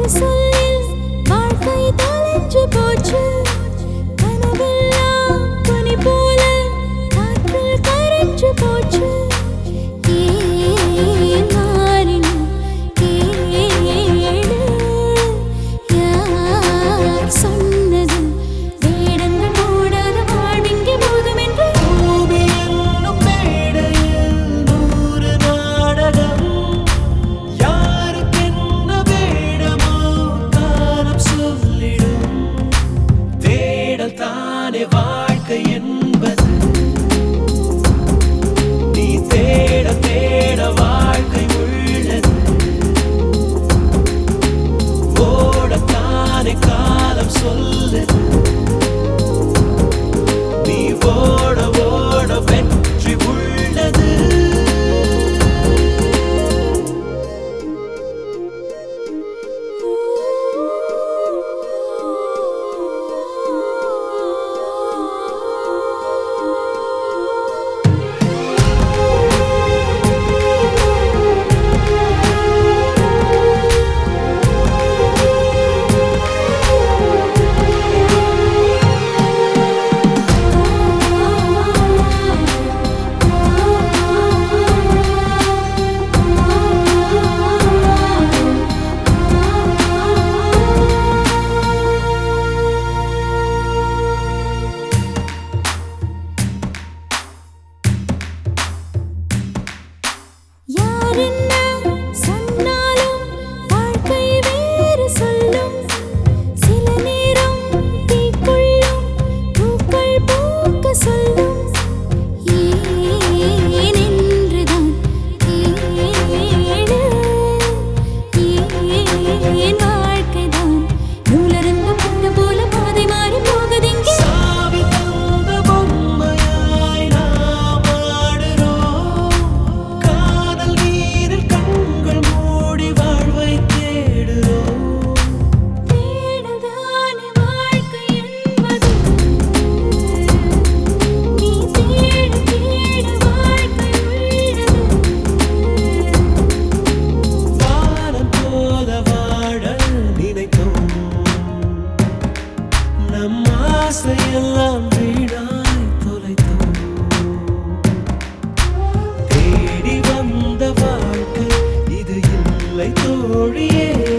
சொல்லில் வாழ்க்கை தொலைஞ்சு போச்சு கனவெல்லாம் பனி போல காற்றில் கரைஞ்சு போச்சு ஏன் மாறினும் கேளு யார் சொன்னது வேடங்கள் மூடாத வாழ்விங்கே போதும் என்று பூமி என்னும் மேடையில் நூறு நாடகம் யாருக்கென்ன வேடமோ காலம் சொல்லிடும் தேடல் தானே வாழ்க்கை என்பது நீ தேட தேட வாழ்க்கை உள்ளது ஓடத்தானே காலம் சொல்லுது நீ ஓட ஓட வெற்றி உள்ளது யார் என்ன சொன்னாலும் வாழ்க்கை வேறு சொல்லும் சில நேரம் தீக்குள்ளும் பூக்கள் பூக்க சொல்லும் ஏன் என்றுதான் கேளு ஏன் வாழ்க்கைதான் நூலருந்து புண்ணு போல பாதை மாறி போகுதிங்கே சாவி தந்த பொம்மையாய் நாம் ஆடுறோம் காதல் நீரில் கண்கள் மூடி வாழ்வை தேடுறோம் தேடல்தானே வாழ்க்கை என்பது நீ தேடு தேடு வாழ்க்கை உள்ளது வானம் போல வாழ நினைத்தோம் நம் ஆசையெல்லாம் வீணாய் தொலைத்தோம் தேடி வந்த வாழ்க்கை இது இல்லை தோழியே